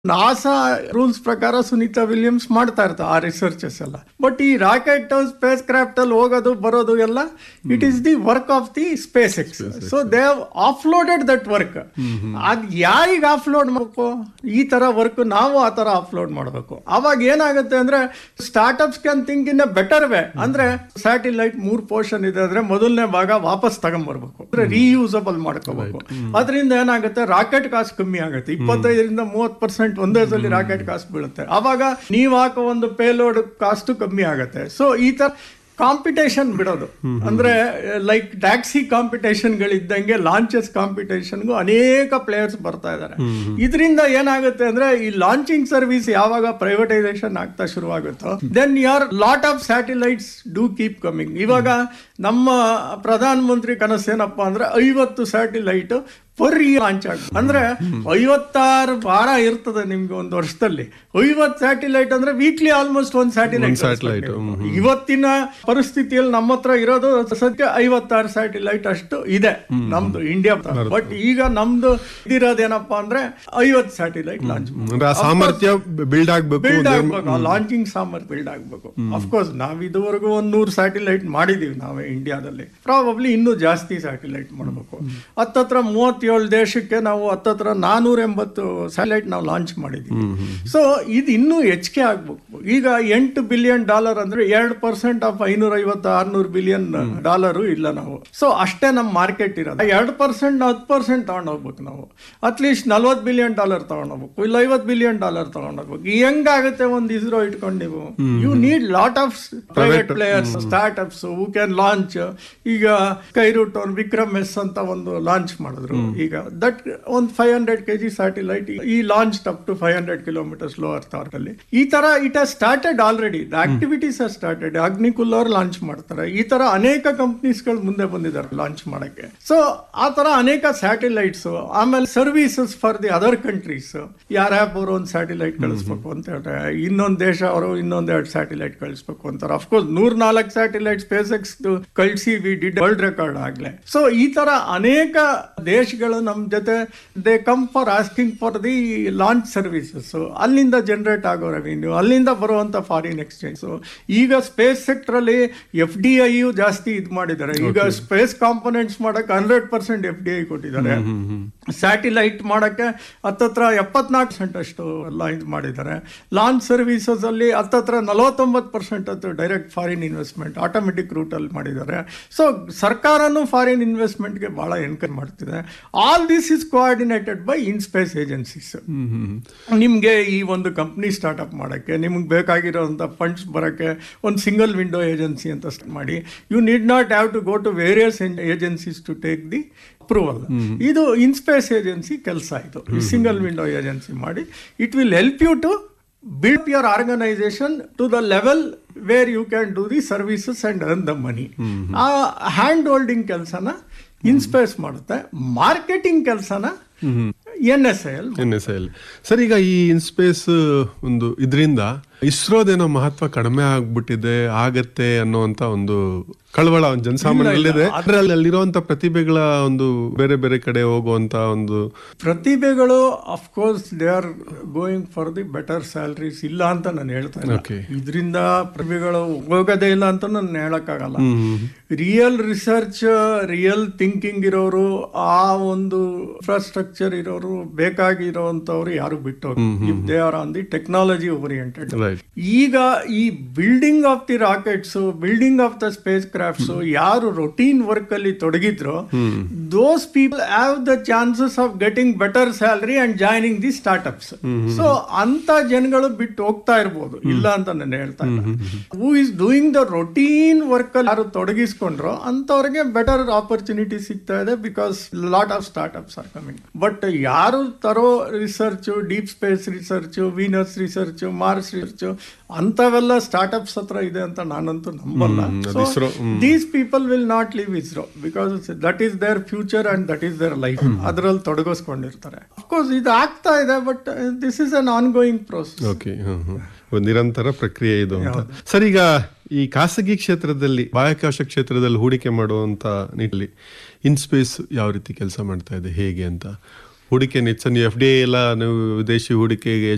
NASA rules ಪ್ರಕಾರ Sunita Williams ಮಾಡ್ತಾ ಇರ್ತಾರೆ ಆ ರಿಸರ್ಚಸ್ ಎಲ್ಲ ಬಟ್ ಈ ರಾಕೆಟ್ ಸ್ಪೇಸ್ ಕ್ರಾಫ್ಟ್ ಅಲ್ಲಿ ಹೋಗೋದು ಬರೋದು ಎಲ್ಲ it is the work of the SpaceX so they offloaded that work ಅದ್ ಯಾರಿಗೆ ಆಫ್ಲೋಡ್ ಮಾಡಬೇಕು ಈ ತರ ವರ್ಕ್ ನಾವು ಆ ತರ ಆಫ್ಲೋಡ್ ಮಾಡಬೇಕು ಅವಾಗ ಏನಾಗುತ್ತೆ ಅಂದ್ರೆ startups can think in a better way ಅಂದ್ರೆ ಸ್ಯಾಟಿಲೈಟ್ ಮೂರ್ ಪೋರ್ಷನ್ ಇದೆ ಅಂದ್ರೆ ಮೊದಲನೇ ಭಾಗ ವಾಪಸ್ ತಗೊಂಡ್ಬರ್ಬೇಕು ಅಂದ್ರೆ ರೀಯೂಸಬಲ್ ಮಾಡ್ಕೋಬೇಕು ಅದರಿಂದ ಏನಾಗುತ್ತೆ ರಾಕೆಟ್ ಕಾಸ್ಟ್ ಕಮ್ಮಿ ಆಗುತ್ತೆ ಇಪ್ಪತ್ತೈದರಿಂದ ಮೂವತ್ ಪರ್ಸೆಂಟ್ ಒಂದೇ ಸಲ ರಾಕೆಟ್ ಕಾಸ್ಟ್ ಬೀಳುತ್ತೆ ಅವಾಗ ನೀವು ಹಾಕೋ ಒಂದು ಪೇಲೋಡ್ ಕಾಸ್ಟ್ ಕಮ್ಮಿ ಆಗುತ್ತೆ ಸೊ ಈ ತರ ಕಾಂಪಿಟೇಷನ್ ಬಿಡೋದು ಅಂದ್ರೆ ಲೈಕ್ ಟ್ಯಾಕ್ಸಿ ಕಾಂಪಿಟೇಷನ್ಗಳಿದ್ದಂಗೆ ಲಾಂಚಸ್ ಕಾಂಪಿಟೇಷನ್ಗೂ ಅನೇಕ ಪ್ಲೇಯರ್ಸ್ ಬರ್ತಾ ಇದ್ದಾರೆ ಇದರಿಂದ ಏನಾಗುತ್ತೆ ಅಂದ್ರೆ ಈ ಲಾಂಚಿಂಗ್ ಸರ್ವಿಸ್ ಯಾವಾಗ ಪ್ರೈವೇಟೈಸೇಷನ್ ಆಗ್ತಾ ಶುರುವಾಗುತ್ತೋ ದೆನ್ ಯಾರ್ lot of satellites do keep coming ಇವಾಗ ನಮ್ಮ ಪ್ರಧಾನ ಮಂತ್ರಿ ಕನಸೇನಪ್ಪ ಅಂದ್ರೆ ಐವತ್ತು ಸ್ಯಾಟಿಲೈಟ್ ಪರ್ ಲಾಂಚ್ ಆಗ ಅಂದ್ರೆ ಐವತ್ತಾರು ವಾರ ಇರ್ತದೆ ನಿಮ್ಗೆ ಒಂದು ವರ್ಷದಲ್ಲಿ ಐವತ್ ಸ್ಯಾಟಿಲೈಟ್ ಅಂದ್ರೆ ವೀಕ್ಲಿ ಆಲ್ಮೋಸ್ಟ್ ಒಂದು ಸ್ಯಾಟಿಲೈಟ್ satellite, ಇವತ್ತಿನ ಪರಿಸ್ಥಿತಿಯಲ್ಲಿ ನಮ್ಮ ಹತ್ರ ಇರೋದು ಸದ್ಯ ಐವತ್ತಾರು ಸ್ಯಾಟಿಲೈಟ್ ಅಷ್ಟು ಇದೆ ನಮ್ದು ಇಂಡಿಯಾ ಬಟ್ ಈಗ ನಮ್ದು ಇದಿರೋದೇನಪ್ಪಾ ಅಂದ್ರೆ ಐವತ್ ಸ್ಯಾಟಿಲೈಟ್ ಲಾಂಚ್ ಅಂದ್ರೆ ಆ ಸಾಮರ್ಥ್ಯ ಬಿಲ್ಡ್ ಆಗ್ಬೇಕು ಬಿಲ್ಡ್ ಆಗ್ಬೇಕು ಲಾಂಚಿಂಗ್ ಸಾಮರ್ಥ್ಯ ಬಿಲ್ಡ್ ಆಗ್ಬೇಕು ಅಫ್ಕೋರ್ಸ್ ನಾವ್ ಇದುವರೆಗೂ ಒಂದ್ ನೂರು ಸ್ಯಾಟಿಲೈಟ್ ಮಾಡಿದೀವಿ ನಾವೇ ಇಂಡಿಯಾದಲ್ಲಿ ಪ್ರಾಬಬ್ಲಿ ಇನ್ನೂ ಜಾಸ್ತಿ ಸ್ಯಾಟಿಲೈಟ್ ಮಾಡಬೇಕು ಹತ್ತತ್ರ ಮೂವತ್ತೇಳು ದೇಶಕ್ಕೆ ನಾವು ಹತ್ತತ್ರ ನಾನೂರ ಎಂಬತ್ತು ಸ್ಯಾಟಲೈಟ್ ನಾವು ಲಾಂಚ್ ಮಾಡಿದೀವಿ ಸೊ ಇದು ಇನ್ನೂ ಹೆಚ್ಚಿಗೆ ಆಗ್ಬೇಕು ಈಗ ಎಂಟು ಬಿಲಿಯನ್ ಡಾಲರ್ ಅಂದ್ರೆ ಎರಡು ಪರ್ಸೆಂಟ್ ಆಫ್ ಐನೂರ ಐವತ್ತು ಆರ್ನೂರು ಬಿಲಿಯನ್ ಡಾಲರು ಇಲ್ಲ ನಾವು ಸೊ ಅಷ್ಟೇ ನಮ್ಮ ಮಾರ್ಕೆಟ್ ಇರೋದು ಎರಡು ಪರ್ಸೆಂಟ್ ಹತ್ತು ಪರ್ಸೆಂಟ್ ತಗೊಂಡೋಗ್ಬೇಕು ನಾವು ಅಟ್ಲೀಸ್ಟ್ ನಲ್ವತ್ತು ಬಿಲಿಯನ್ ಡಾಲರ್ ತಗೊಂಡೋಗ್ಬೇಕು ಇಲ್ಲ ಐವತ್ತು ಬಿಲಿಯನ್ ಡಾಲರ್ ತಗೊಂಡೋಗ್ಬೇಕು ಹೆಂಗಾಗುತ್ತೆ ಒಂದು ಇಸ್ರೋ ಇಟ್ಕೊಂಡು ನೀವು you need lot of private players startups who can launch ಈಗ ಕೈರೂಟ್ ಒಂದು ವಿಕ್ರಮ್ ಎಸ್ ಅಂತ ಒಂದು ಲಾಂಚ್ ಮಾಡಿದ್ರು ಈಗ ದಟ್ ಒಂದು five hundred K G satellite ಈ launch up to five hundred kilometres low earth ಅಲ್ಲಿ ಈ ತರ it has started already the activities are started Agnikul ಅವ್ರು ಲಾಂಚ್ ಮಾಡ್ತಾರೆ ಈ ತರ ಅನೇಕ ಕಂಪ್ನೀಸ್ಗಳು ಮುಂದೆ ಬಂದಿದ್ದಾರೆ ಲಾಂಚ್ ಮಾಡಕ್ಕೆ ಸೊ ಆ ತರ ಅನೇಕ ಸ್ಯಾಟಿಲೈಟ್ಸ್ ಆಮೇಲೆ services for the other countries ಯಾರ ಅವರು ಒಂದು ಸ್ಯಾಟಿಲೈಟ್ ಕಳಿಸ್ಬೇಕು ಅಂತ ಹೇಳ್ತಾರೆ ಇನ್ನೊಂದು ದೇಶ ಅವರು ಇನ್ನೊಂದ್ ಎರಡು ಸ್ಯಾಟಿಲೈಟ್ ಕಳಿಸ್ಬೇಕು ಅಂತಾರೆ ಅಫ್ಕೋರ್ಸ್ ನೂರ್ ನಾಲ್ಕು ಸ್ಯಾಟಿಲೈಟ್ ಸ್ಪೇಸ್ ಎಕ್ಸ್ ಕಳಿಸಿ ವಿ ಡಿಡ್ ವರ್ಲ್ಡ್ ರೆಕಾರ್ಡ್ ಆಗ್ಲೇ ಸೊ ಈ ತರ ಅನೇಕ ದೇಶಗಳು ನಮ್ ಜೊತೆ they come for asking for the launch services ಅಲ್ಲಿಂದ ಜನರೇಟ್ ಆಗೋ ರೆವಿನ್ಯೂ ಅಲ್ಲಿಂದ ಬರುವಂತ ಫಾರಿನ್ ಎಕ್ಸ್ಚೇಂಜ್ ಈಗ ಸ್ಪೇಸ್ ಸೆಕ್ಟರ್ ಅಲ್ಲಿ ಎಫ್ ಡಿ ಐಯು ಜಾಸ್ತಿ ಇದು ಮಾಡಿದ್ದಾರೆ ಈಗ ಸ್ಪೇಸ್ ಕಾಂಪೊನೆಂಟ್ಸ್ ಮಾಡಕ್ಕೆ hundred percent F D I ಕೊಟ್ಟಿದ್ದಾರೆ ಸ್ಯಾಟಿಲೈಟ್ ಮಾಡಕ್ಕೆ ಹತ್ತತ್ರ ಎಪ್ಪತ್ನಾಲ್ಕು ಪರ್ಸೆಂಟ್ ಅಷ್ಟು ಎಲ್ಲ ಇದು ಮಾಡಿದ್ದಾರೆ ಲಾಂಚ್ ಸರ್ವಿಸಸ್ ಅಲ್ಲಿ ಹತ್ತತ್ರ ನಲವತ್ತೊಂಬತ್ತು ಪರ್ಸೆಂಟ್ ಅದು direct foreign investment automatic route ಅಲ್ಲಿ ಮಾಡಿದ್ದಾರೆ ಸೊ ಸರ್ಕಾರನೂ ಫಾರಿನ್ ಇನ್ವೆಸ್ಟ್ಮೆಂಟ್ಗೆ ಬಹಳ ಎನ್ಕರೇಜ್ ಮಾಡ್ತಿದೆ all this is coordinated by IN-SPACe agencies ನಿಮಗೆ ಈ ಒಂದು ಕಂಪ್ನಿ ಸ್ಟಾರ್ಟ್ಅಪ್ ಮಾಡೋಕ್ಕೆ ನಿಮ್ಗೆ ಬೇಕಾಗಿರೋಂಥ ಫಂಡ್ಸ್ ಬರೋಕ್ಕೆ ಒಂದು ಸಿಂಗಲ್ ವಿಂಡೋ ಏಜೆನ್ಸಿ ಅಂತ start ಮಾಡಿ you need not have to go to various agencies to take the approval ಇದು ಇನ್ಸ್ಪೇಸ್ ಏಜೆನ್ಸಿ ಕೆಲಸ ಆಯಿತು ಈ ಸಿಂಗಲ್ ವಿಂಡೋ ಏಜೆನ್ಸಿ ಮಾಡಿ it will help you to build your organisation to the level where you can do the services and earn the money ಆ hand holding ಕೆಲಸನ IN-SPACe ಮಾಡುತ್ತೆ marketing ಕೆಲಸನ N S I L N S I sir ಈಗ ಈ IN-SPACe ಒಂದು ಇದರಿಂದ ಇಸ್ರೋದೇನೋ ಮಹತ್ವ ಕಡಿಮೆ ಆಗ್ಬಿಟ್ಟಿದೆ ಆಗತ್ತೆ ಅನ್ನೋಂತ ಒಂದು ಕಳವಳ ಒಂದು ಜನಸಾಮಾನ್ಯರಲ್ಲಿದೆ ಆದ್ರೆ ಅಲ್ಲಿ ಅಲ್ಲಿರುವಂತ ಪ್ರತಿಭೆಗಳ ಒಂದು ಬೇರೆ ಬೇರೆ ಕಡೆ ಹೋಗುವಂತ ಒಂದು ಪ್ರತಿಭೆಗಳು of course they are going for the better salaries ಇಲ್ಲ ಅಂತ ನಾನು ಹೇಳ್ತಾ ಇಲ್ಲ Okay. ಇದರಿಂದ ಪ್ರತಿಭೆಗಳು ಹೋಗೋದೇ ಇಲ್ಲ ಅಂತ ನಾನು ಹೇಳಕ್ಕಾಗಲ್ಲ ರಿಯಲ್ ರಿಸರ್ಚ್ ರಿಯಲ್ ಥಿಂಕಿಂಗ್ ಇರೋರು ಆ ಒಂದು ಇನ್ಫ್ರಾಸ್ಟ್ರಕ್ಚರ್ ಇರೋರು ಬೇಕಾಗಿರೋಂಥವ್ರು ಯಾರು ಬಿಟ್ಟು if they are on the technology oriented right ಈಗ ಈ building of the rockets building of the space crafts ಯಾರು ರೊಟೀನ್ ವರ್ಕ್ ಅಲ್ಲಿ ತೊಡಗಿದ್ರು those people have the chances of getting better salary and joining the startups so ಅಂತ ಜನಗಳು ಬಿಟ್ಟು ಹೋಗ್ತಾ ಇರ್ಬೋದು ಇಲ್ಲ ಅಂತ ನಾನು ಹೇಳ್ತಾ ಇಲ್ಲ who is doing the routine work ಅಲ್ಲಿ ಯಾರು ತೊಡಗಿಸ್ಕೊಂಡ್ರೋ ಅಂತವ್ರಿಗೆ ಬೆಟರ್ ಆಪರ್ಚುನಿಟಿ ಸಿಗ್ತಾ ಇದೆ because lot of startups are coming but ಯಾರು ತರೋ research deep space research Venus research Mars research ಅಂತವೆಲ್ಲ ಸ್ಟಾರ್ಟ್ಅಪ್ಸ್ ಹತ್ರ ಇದೆ ಅಂತ ನಾನಂತೂ ನಂಬಲ್ಲ ಅದು so ISRO, these people will not leave ISRO because that is their future and that is their life ಅದರಲ್ಲಿ ತೊಡಗಿಸ್ಕೊಂಡಿರ್ತಾರೆ ಅಫ್ಕೋರ್ಸ್ ಇದು ಆಗ್ತಾ ಇದೆ but this is an ongoing process okay ಒಂದು ನಿರಂತರ ಪ್ರಕ್ರಿಯೆ ಇದು ಅಂತ ಸರ್ ಈಗ ಈ ಖಾಸಗಿ ಕ್ಷೇತ್ರದಲ್ಲಿ ಬಾಹ್ಯಾಕಾಶ ಕ್ಷೇತ್ರದಲ್ಲಿ ಹೂಡಿಕೆ ಮಾಡುವಂತ ನಿಟ್ಟಿನಲ್ಲಿ ಇನ್ಸ್ಪೇಸ್ ಯಾವ ರೀತಿ ಕೆಲಸ ಮಾಡ್ತಾ ಇದೆ ಹೇಗೆ ಅಂತ ಹೂಡಿಕೆ ಹೆಚ್ಚು ಎಫ್ ಡಿ ಎಲ್ಲ ನೀವು ವಿದೇಶಿ ಹೂಡಿಕೆಗೆ